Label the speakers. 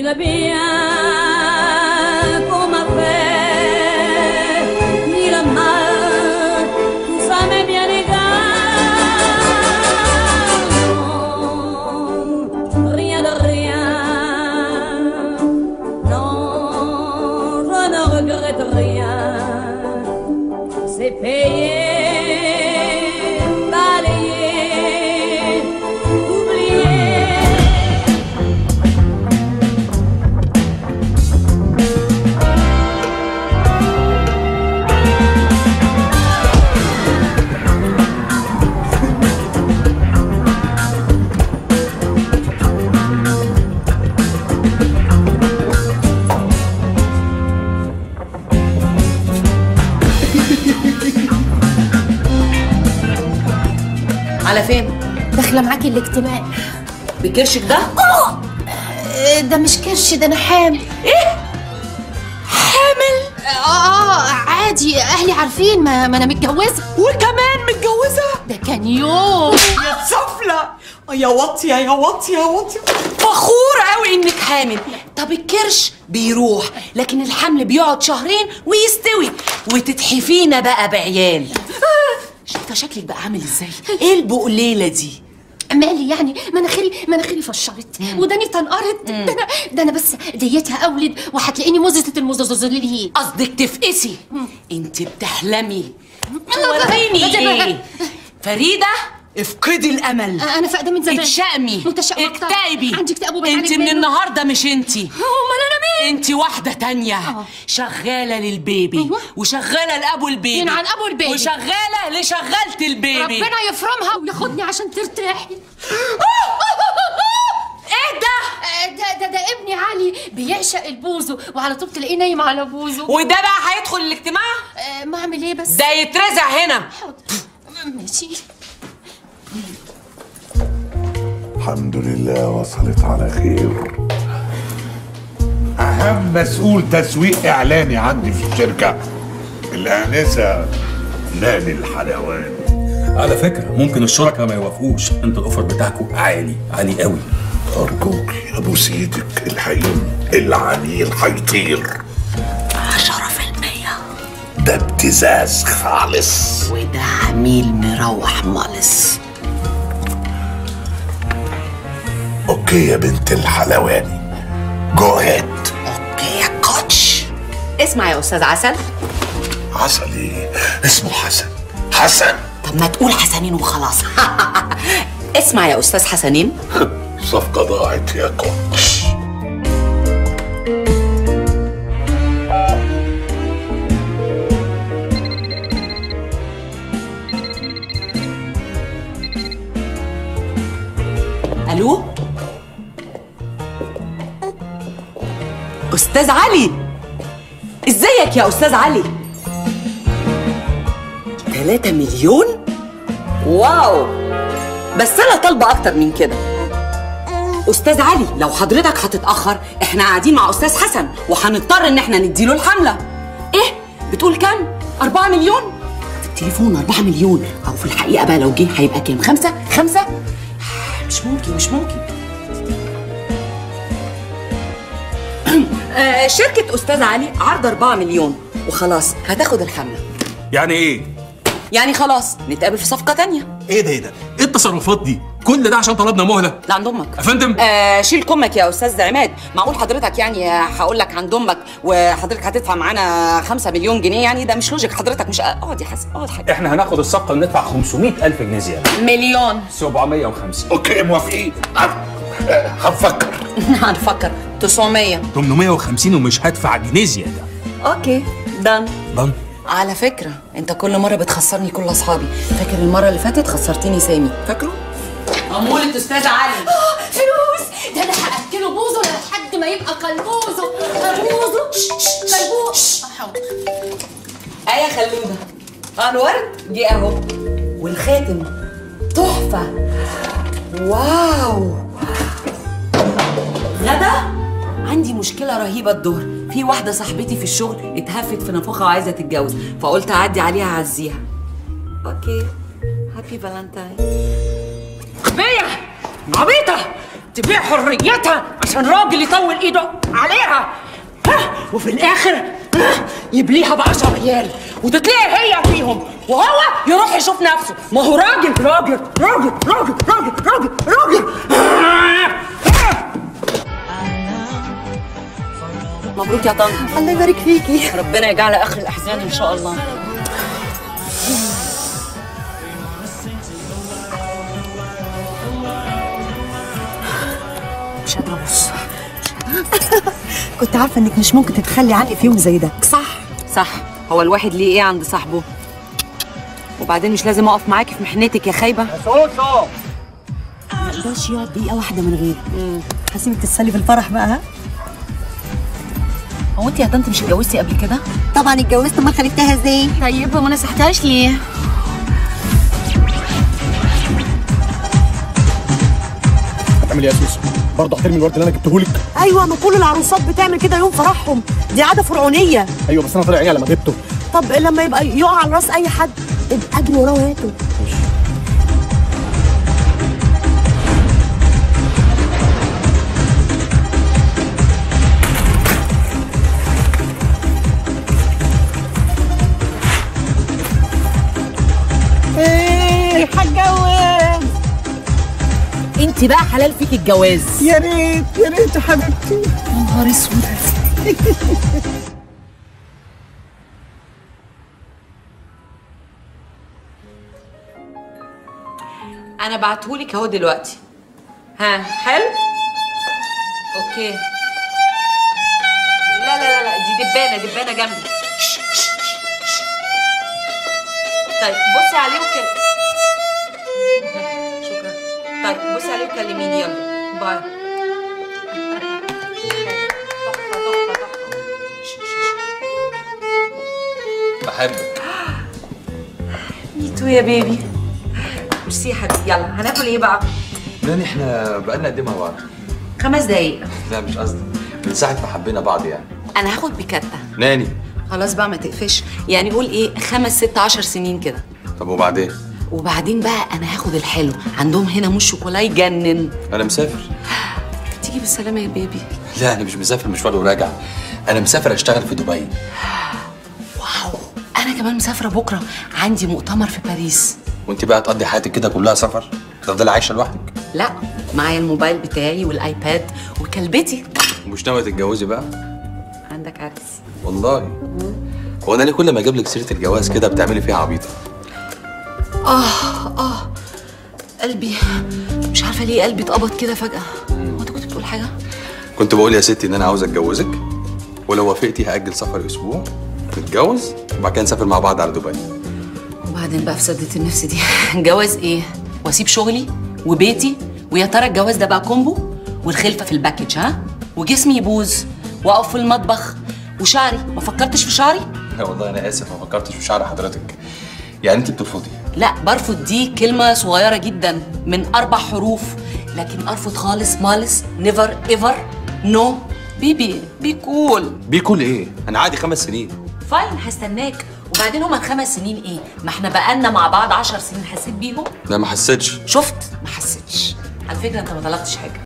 Speaker 1: ni le bien qu'on m'a fait, ni le mal, tout ça m'est bien égal. Non, rien de rien. Non, je ne regrette rien. C'est payé, balayé, oublié.
Speaker 2: على فين؟
Speaker 3: داخله معاكي الاجتماع
Speaker 2: بكرشك ده؟
Speaker 3: آه، ده مش كرش ده انا حامل
Speaker 2: ايه؟ حامل؟
Speaker 3: اه اه عادي اهلي عارفين ما, ما انا متجوزه
Speaker 2: وكمان متجوزة؟
Speaker 3: ده كان يوم
Speaker 2: يا سفلة يا واطية يا واطية يا واطية فخورة قوي انك حامل طب الكرش بيروح لكن الحمل بيقعد شهرين ويستوي وتتحفينا بقى بعيال شايفة شكلك بقى عامل ازاي؟ ايه البقليلة دي؟
Speaker 3: مالي يعني مناخيري مناخيري فشرت وداني تنقرت ده انا ده انا بس ديتها اولد وهتلاقيني مززه المززلين
Speaker 2: قصدك تفقسي انت بتحلمي
Speaker 3: بقى-
Speaker 2: توريني
Speaker 3: بقى-
Speaker 2: ايه فريدة افقدي الامل
Speaker 3: انا فاقده من زمان
Speaker 2: اتشقمي
Speaker 3: متشائمه أكتر.
Speaker 2: اكتئبي
Speaker 3: عندي اكتئاب وبتعالج
Speaker 2: انت من
Speaker 3: منه.
Speaker 2: النهارده مش انت
Speaker 3: امال انا مين
Speaker 2: انت واحدة تانية
Speaker 3: اه.
Speaker 2: شغالة للبيبي
Speaker 3: ايوه.
Speaker 2: وشغالة لأبو البيبي
Speaker 3: مين عن أبو البيبي؟
Speaker 2: وشغالة لشغالة البيبي
Speaker 3: ربنا يفرمها وياخدني عشان ترتاحي
Speaker 2: ايه ده؟
Speaker 3: آه، ده ده ده ابني علي بيعشق البوزو وعلى طول تلاقيه نايم على بوزو
Speaker 2: وده بقى هيدخل الاجتماع؟
Speaker 3: آه، ما اعمل ايه بس
Speaker 2: ده يترزع هنا
Speaker 3: حاضر. ماشي
Speaker 4: الحمد لله وصلت على خير
Speaker 5: أهم مسؤول تسويق إعلاني عندي في الشركة الآنسة نادي الحلواني
Speaker 6: على فكرة ممكن الشركاء ما يوافقوش انتوا الاوفر بتاعكم عالي عالي قوي
Speaker 4: أرجوك يا أبو سيدك الحين العميل هيطير
Speaker 2: عشرة في المية
Speaker 4: ده ابتزاز خالص
Speaker 2: وده عميل مروح مالس
Speaker 4: أوكي يا بنت الحلواني جو هيد
Speaker 2: اوكي يا كوتش اسمع يا استاذ عسل
Speaker 4: عسل إيه اسمه حسن حسن
Speaker 2: طب ما تقول حسنين وخلاص اسمع يا استاذ حسنين
Speaker 4: صفقة ضاعت يا كوتش
Speaker 2: الو استاذ علي ازيك يا استاذ علي 3 مليون واو بس انا طالبه اكتر من كده استاذ علي لو حضرتك هتتاخر احنا قاعدين مع استاذ حسن وهنضطر ان احنا نديله الحمله ايه بتقول كام 4 مليون في التليفون 4 مليون او في الحقيقه بقى لو جه هيبقى كام خمسة خمسة مش ممكن مش ممكن آه، شركة أستاذ علي عرض 4 مليون وخلاص هتاخد الحملة
Speaker 6: يعني ايه؟
Speaker 2: يعني خلاص نتقابل في صفقة تانية
Speaker 6: ايه ده ايه ده؟ ايه التصرفات دي؟ كل ده عشان طلبنا مهلة
Speaker 2: لعند أمك
Speaker 6: يا فندم
Speaker 2: آه شيل كمك يا أستاذ عماد معقول حضرتك يعني هقول لك عند أمك وحضرتك هتدفع معانا 5 مليون جنيه يعني ده مش لوجيك حضرتك مش اقعد يا حسن اقعد حاجة
Speaker 6: احنا هناخد الصفقة وندفع 500 ألف جنيه زيادة
Speaker 2: مليون
Speaker 6: 750
Speaker 4: أوكي موافقين أه، أه، هنفكر
Speaker 2: هنفكر 900
Speaker 6: 850 ومش هدفع جنيه زيادة
Speaker 2: اوكي دان
Speaker 6: ضن
Speaker 2: على فكرة انت كل مرة بتخسرني كل اصحابي فاكر المرة اللي فاتت خسرتني سامي فاكره؟ أمولة أستاذ علي
Speaker 3: فلوس ده انا هاكله بوزو لحد ما يبقى كلبوزو كلبوزو كلبوزو حاضر
Speaker 2: آية خلودة الورد جه اهو والخاتم تحفة واو غدا عندي مشكلة رهيبة الظهر في واحدة صاحبتي في الشغل اتهفت في نافوخها وعايزة تتجوز فقلت أعدي عليها أعزيها اوكي هابي فالنتاين بيا عبيطة تبيع حريتها عشان راجل يطول ايده عليها ها وفي الاخر ها، يبليها بعشر عيال وتتلاقي هي فيهم وهو يروح يشوف نفسه ما هو راجل راجل راجل راجل راجل راجل راجل مبروك يا طنط
Speaker 7: الله يبارك فيكي
Speaker 2: ربنا يجعل اخر الاحزان ان شاء الله مش قادره ابص
Speaker 7: كنت عارفه انك مش ممكن تتخلي عني في يوم زي ده
Speaker 2: صح صح هو الواحد ليه ايه عند صاحبه وبعدين مش لازم اقف معاكي في محنتك يا خايبه
Speaker 7: ما يقدرش يقعد دقيقه واحده من غيري هسيبك تتسلي في الفرح بقى ها
Speaker 2: هو انت يا طنط مش اتجوزتي قبل كده
Speaker 7: طبعا اتجوزت امال خلفتها ازاي
Speaker 2: طيب وما نصحتهاش ليه
Speaker 8: هتعمل ايه يا سوسو؟ برضه هترمي الورد اللي انا جبتهولك؟
Speaker 7: ايوه ما كل العروسات بتعمل كده يوم فرحهم دي عاده فرعونيه
Speaker 8: ايوه بس انا طلع عيني لما جبته
Speaker 7: طب لما يبقى يقع على راس اي حد ابقى اجري وراه وهاته
Speaker 2: ايه هتجوز انت بقى حلال فيك الجواز
Speaker 7: يا ريت يا ريت يا حبيبتي
Speaker 2: يا نهار اسود انا بعتهولك اهو دلوقتي ها حلو اوكي لا لا لا لا دي دبانه دبانه جنبي شش، شش، شش. طيب بصي عليه وكلمي شكرا طيب بصي عليه وكلميني يلا باي تحفه تحفه تحفه شش، شش.
Speaker 6: بحبك
Speaker 2: ميتو يا بيبي ميرسي يا حبيبي يلا هناكل ايه بقى؟
Speaker 6: ناني احنا بقالنا قد ايه مع بعض؟
Speaker 2: خمس دقايق
Speaker 6: لا مش قصدي من ساعة ما حبينا بعض يعني
Speaker 2: انا هاخد بكتة
Speaker 6: ناني
Speaker 2: خلاص بقى ما تقفش يعني قول ايه خمس ست عشر سنين كده
Speaker 6: طب وبعدين؟
Speaker 2: وبعدين بقى انا هاخد الحلو عندهم هنا مش شوكولا يجنن
Speaker 6: أنا مسافر
Speaker 2: تيجي بالسلامة يا بيبي
Speaker 6: لا أنا مش مسافر مشوار وراجع أنا مسافر أشتغل في دبي
Speaker 2: واو انا كمان مسافرة بكرة عندي مؤتمر في باريس
Speaker 6: وأنت بقى تقضي حياتك كده كلها سفر؟ تفضلي عايشة لوحدك؟
Speaker 2: لا معايا الموبايل بتاعي والايباد وكلبتي
Speaker 6: ومش ناوية تتجوزي بقى؟
Speaker 2: عندك عرس
Speaker 6: والله هو أنا ليه كل ما أجيب لك سيرة الجواز كده بتعملي فيها عبيطة؟
Speaker 2: اه اه قلبي مش عارفة ليه قلبي اتقبض كده فجأة هو انت كنت بتقول حاجة؟
Speaker 6: كنت بقول يا ستي إن أنا عاوز أتجوزك ولو وافقتي هأجل سفر أسبوع نتجوز وبعد كده نسافر مع بعض على دبي
Speaker 2: وبعدين بقى في سدة النفس دي جواز ايه؟ واسيب شغلي وبيتي ويا ترى الجواز ده بقى كومبو والخلفة في الباكج ها؟ وجسمي يبوظ واقف في المطبخ وشعري ما فكرتش في شعري؟
Speaker 6: لا والله أنا آسف ما فكرتش في شعر حضرتك يعني أنت بترفضي
Speaker 2: لا برفض دي كلمة صغيرة جدا من أربع حروف لكن أرفض خالص مالس نيفر ايفر نو بيبي بي كول
Speaker 6: بيكول إيه؟ أنا عادي خمس سنين
Speaker 2: فاين هستناك وبعدين هما الخمس سنين ايه؟ ما احنا بقالنا مع بعض عشر سنين حسيت بيهم؟
Speaker 6: لا ما حسيتش
Speaker 2: شفت؟ ما حسيتش على فكرة انت ما طلبتش حاجة